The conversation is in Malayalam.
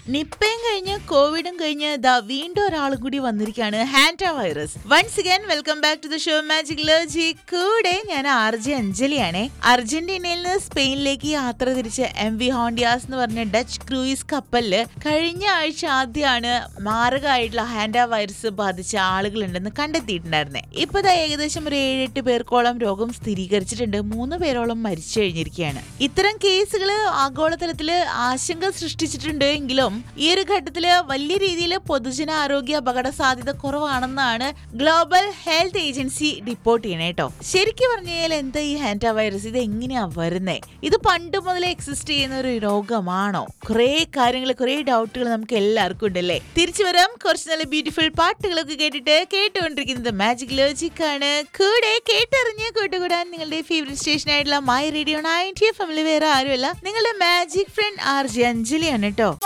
നിപ്പയും കഴിഞ്ഞ് കോവിഡും കഴിഞ്ഞ് ദാ വീണ്ടും ഒരാളും കൂടി വന്നിരിക്കുകയാണ് hantavirus once again welcome back to the show magic ലോജി കൂടെ ഞാൻ ആർ ജെ അഞ്ജലിയാണേ അർജന്റീനയിൽ നിന്ന് സ്പെയിനിലേക്ക് യാത്ര തിരിച്ച എം വി ഹോണ്ടിയാസ് എന്ന് പറഞ്ഞ ഡച്ച് ക്രൂയിസ് കപ്പലില് കഴിഞ്ഞ ആഴ്ച ആദ്യമാണ് മാരകമായിട്ടുള്ള ഹാൻഡ വൈറസ് ബാധിച്ച ആളുകളുണ്ടെന്ന് കണ്ടെത്തിയിട്ടുണ്ടായിരുന്നേ ഇപ്പൊ ദാ ഏകദേശം ഒരു ഏഴെട്ട് പേർക്കോളം രോഗം സ്ഥിരീകരിച്ചിട്ടുണ്ട് മൂന്ന് പേരോളം മരിച്ചു കഴിഞ്ഞിരിക്കുകയാണ് ഇത്തരം കേസുകൾ ആഗോളതലത്തില് ആശങ്ക സൃഷ്ടിച്ചിട്ടുണ്ട് എങ്കിലും ഈ ഒരു ഘട്ടത്തില് വലിയ രീതിയിൽ പൊതുജനാരോഗ്യ അപകട സാധ്യത കുറവാണെന്നാണ് ഗ്ലോബൽ ഹെൽത്ത് ഏജൻസി റിപ്പോർട്ട് ചെയ്യണേ കേട്ടോ ശരിക്കും പറഞ്ഞു കഴിഞ്ഞാൽ എന്താ ഈ ഹാൻഡ വൈറസ് ഇത് എങ്ങനെയാ വരുന്നേ ഇത് പണ്ട് മുതലേ എക്സിസ്റ്റ് ചെയ്യുന്ന ഒരു രോഗമാണോ കുറെ കാര്യങ്ങൾ കുറെ ഡൗട്ടുകൾ നമുക്ക് എല്ലാവർക്കും ഉണ്ടല്ലേ തിരിച്ചു വരാം കുറച്ച് നല്ല ബ്യൂട്ടിഫുൾ പാട്ടുകളൊക്കെ കേട്ടിട്ട് കേട്ടുകൊണ്ടിരിക്കുന്നത് മാജിക് ലോജിക് ആണ് കൂടെ കേട്ടറിഞ്ഞ് കൂട്ടുകൂടാൻ നിങ്ങളുടെ ഫേവറേറ്റ് സ്റ്റേഷൻ ആയിട്ടുള്ള മൈ റേഡിയോ നയൻറ്റി എഫ് എമ്മിൽ വേറെ ആരുമല്ല നിങ്ങളുടെ മാജിക് ഫ്രണ്ട് ആർ ജെ അഞ്ജലിയാണ് കേട്ടോ